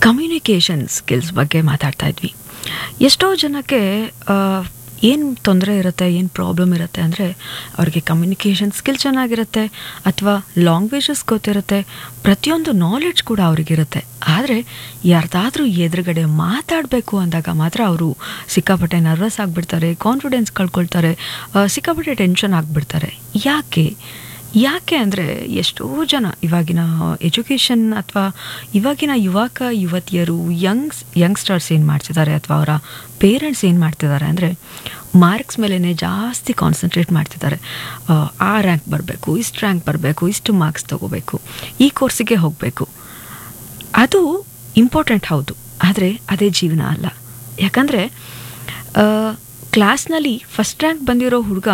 communication skills ಬಗ್ಗೆ ಮಾತಾಡ್ತಾ ಇದ್ವಿ ಎಷ್ಟೋ ಜನಕ್ಕೆ ಏನು ತೊಂದರೆ ಇರುತ್ತೆ ಏನು ಪ್ರಾಬ್ಲಮ್ ಇರುತ್ತೆ ಅಂದರೆ ಅವ್ರಿಗೆ ಕಮ್ಯುನಿಕೇಷನ್ ಸ್ಕಿಲ್ ಚೆನ್ನಾಗಿರುತ್ತೆ ಅಥವಾ ಲ್ಯಾಂಗ್ವೇಜಸ್ ಗೊತ್ತಿರುತ್ತೆ ಪ್ರತಿಯೊಂದು ನಾಲೆಡ್ಜ್ ಕೂಡ ಅವ್ರಿಗಿರುತ್ತೆ ಆದರೆ ಯಾರ್ದಾದ್ರೂ ಎದುರುಗಡೆ ಮಾತಾಡಬೇಕು ಅಂದಾಗ ಮಾತ್ರ ಅವರು ಸಿಕ್ಕಾಪಟ್ಟೆ ನರ್ವಸ್ ಆಗಿಬಿಡ್ತಾರೆ ಕಾನ್ಫಿಡೆನ್ಸ್ ಕಳ್ಕೊಳ್ತಾರೆ ಆ, ಸಿಕ್ಕಾಪಟ್ಟೆ ಟೆನ್ಷನ್ ಆಗಿಬಿಡ್ತಾರೆ ಯಾಕೆ ಯಾಕೆ ಅಂದರೆ ಎಷ್ಟೋ ಜನ ಇವಾಗಿನ ಎಜುಕೇಷನ್ ಅಥವಾ ಇವಾಗಿನ ಯುವಕ ಯುವತಿಯರು ಯಂಗ್ಸ್ ಯಂಗ್ಸ್ಟರ್ಸ್ ಏನು ಮಾಡ್ತಿದ್ದಾರೆ ಅಥವಾ ಅವರ ಪೇರೆಂಟ್ಸ್ ಏನು ಮಾಡ್ತಿದ್ದಾರೆ ಅಂದರೆ ಮಾರ್ಕ್ಸ್ ಮೇಲೇ ಜಾಸ್ತಿ ಕಾನ್ಸಂಟ್ರೇಟ್ ಮಾಡ್ತಿದ್ದಾರೆ ಆ, ಆ ರ್ಯಾಂಕ್ ಬರಬೇಕು ಇಷ್ಟು ರ್ಯಾಂಕ್ ಬರಬೇಕು ಇಷ್ಟು ಮಾರ್ಕ್ಸ್ ತಗೋಬೇಕು ಈ ಕೋರ್ಸಿಗೆ ಹೋಗಬೇಕು ಅದು ಇಂಪಾರ್ಟೆಂಟ್ ಹೌದು ಆದರೆ ಅದೇ ಜೀವನ ಅಲ್ಲ ಯಾಕಂದರೆ ಕ್ಲಾಸ್ನಲ್ಲಿ ಫಸ್ಟ್ ರ್ಯಾಂಕ್ ಬಂದಿರೋ ಹುಡುಗ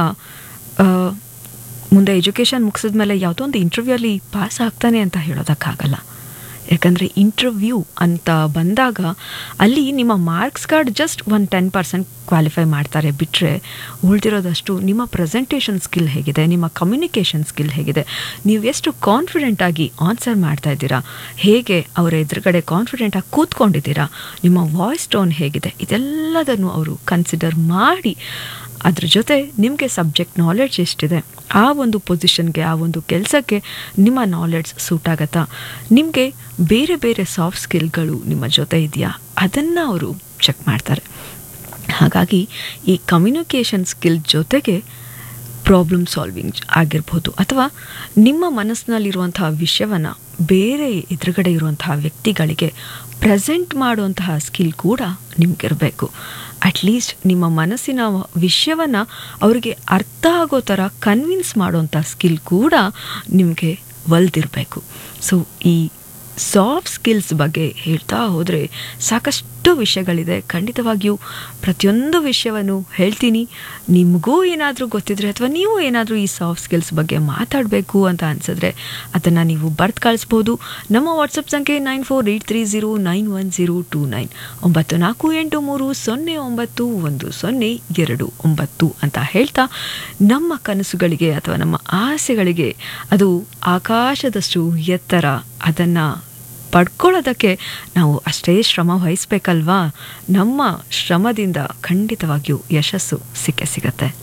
ಮುಂದೆ ಎಜುಕೇಷನ್ ಮುಗಿಸಿದ್ಮೇಲೆ ಯಾವುದೋ ಒಂದು ಇಂಟರ್ವ್ಯೂಲಿ ಪಾಸ್ ಆಗ್ತಾನೆ ಅಂತ ಹೇಳೋದಕ್ಕಾಗಲ್ಲ ಯಾಕಂದರೆ ಇಂಟರ್ವ್ಯೂ ಅಂತ ಬಂದಾಗ ಅಲ್ಲಿ ನಿಮ್ಮ ಮಾರ್ಕ್ಸ್ ಕಾರ್ಡ್ ಜಸ್ಟ್ ಒಂದು ಟೆನ್ ಪರ್ಸೆಂಟ್ ಕ್ವಾಲಿಫೈ ಮಾಡ್ತಾರೆ ಬಿಟ್ಟರೆ ಉಳಿದಿರೋದಷ್ಟು ನಿಮ್ಮ ಪ್ರೆಸೆಂಟೇಷನ್ ಸ್ಕಿಲ್ ಹೇಗಿದೆ ನಿಮ್ಮ ಕಮ್ಯುನಿಕೇಷನ್ ಸ್ಕಿಲ್ ಹೇಗಿದೆ ನೀವು ಎಷ್ಟು ಕಾನ್ಫಿಡೆಂಟ್ ಆಗಿ ಆನ್ಸರ್ ಮಾಡ್ತಾ ಇದ್ದೀರಾ ಹೇಗೆ ಅವರ ಎದುರುಗಡೆ ಕಾನ್ಫಿಡೆಂಟಾಗಿ ಕೂತ್ಕೊಂಡಿದ್ದೀರಾ ನಿಮ್ಮ ವಾಯ್ಸ್ ಟೋನ್ ಹೇಗಿದೆ ಇದೆಲ್ಲದನ್ನು ಅವರು ಕನ್ಸಿಡರ್ ಮಾಡಿ ಅದ್ರ ಜೊತೆ ನಿಮಗೆ ಸಬ್ಜೆಕ್ಟ್ ನಾಲೆಡ್ಜ್ ಎಷ್ಟಿದೆ ಆ ಒಂದು ಪೊಸಿಷನ್ಗೆ ಆ ಒಂದು ಕೆಲಸಕ್ಕೆ ನಿಮ್ಮ ನಾಲೆಡ್ಜ್ ಸೂಟ್ ಆಗತ್ತಾ ನಿಮಗೆ ಬೇರೆ ಬೇರೆ ಸಾಫ್ಟ್ ಸ್ಕಿಲ್ಗಳು ನಿಮ್ಮ ಜೊತೆ ಇದೆಯಾ ಅದನ್ನು ಅವರು ಚೆಕ್ ಮಾಡ್ತಾರೆ ಹಾಗಾಗಿ ಈ ಕಮ್ಯುನಿಕೇಷನ್ ಸ್ಕಿಲ್ ಜೊತೆಗೆ ಪ್ರಾಬ್ಲಮ್ ಸಾಲ್ವಿಂಗ್ ಆಗಿರ್ಬೋದು ಅಥವಾ ನಿಮ್ಮ ಮನಸ್ಸಿನಲ್ಲಿರುವಂತಹ ವಿಷಯವನ್ನು ಬೇರೆ ಎದುರುಗಡೆ ಇರುವಂತಹ ವ್ಯಕ್ತಿಗಳಿಗೆ ಪ್ರೆಸೆಂಟ್ ಮಾಡುವಂತಹ ಸ್ಕಿಲ್ ಕೂಡ ನಿಮಗಿರಬೇಕು ಅಟ್ಲೀಸ್ಟ್ ನಿಮ್ಮ ಮನಸ್ಸಿನ ವಿಷಯವನ್ನು ಅವರಿಗೆ ಅರ್ಥ ಆಗೋ ಥರ ಕನ್ವಿನ್ಸ್ ಮಾಡುವಂಥ ಸ್ಕಿಲ್ ಕೂಡ ನಿಮಗೆ ಒಲ್ದಿರಬೇಕು ಸೊ ಈ ಸಾಫ್ಟ್ ಸ್ಕಿಲ್ಸ್ ಬಗ್ಗೆ ಹೇಳ್ತಾ ಹೋದರೆ ಸಾಕಷ್ಟು ವಿಷಯಗಳಿದೆ ಖಂಡಿತವಾಗಿಯೂ ಪ್ರತಿಯೊಂದು ವಿಷಯವನ್ನು ಹೇಳ್ತೀನಿ ನಿಮಗೂ ಏನಾದರೂ ಗೊತ್ತಿದ್ರೆ ಅಥವಾ ನೀವು ಏನಾದರೂ ಈ ಸಾಫ್ಟ್ ಸ್ಕಿಲ್ಸ್ ಬಗ್ಗೆ ಮಾತಾಡಬೇಕು ಅಂತ ಅನಿಸಿದ್ರೆ ಅದನ್ನು ನೀವು ಬರ್ತ್ ಕಳಿಸ್ಬೋದು ನಮ್ಮ ವಾಟ್ಸಪ್ ಸಂಖ್ಯೆ nine four eight three zero nine one zero two nine ಒಂಬತ್ತು ನಾಲ್ಕು ಎಂಟು ಮೂರು ಸೊನ್ನೆ ಒಂಬತ್ತು ಒಂದು ಸೊನ್ನೆ ಎರಡು ಒಂಬತ್ತು ಅಂತ ಹೇಳ್ತಾ ನಮ್ಮ ಕನಸುಗಳಿಗೆ ಅಥವಾ ನಮ್ಮ ಆಸೆಗಳಿಗೆ ಅದು ಆಕಾಶದಷ್ಟು ಎತ್ತರ ಅದನ್ನು ಪಡ್ಕೊಳ್ಳೋದಕ್ಕೆ ನಾವು ಅಷ್ಟೇ ಶ್ರಮ ವಹಿಸ್ಬೇಕಲ್ವಾ ನಮ್ಮ ಶ್ರಮದಿಂದ ಖಂಡಿತವಾಗಿಯೂ ಯಶಸ್ಸು ಸಿಕ್ಕೇ ಸಿಗತ್ತೆ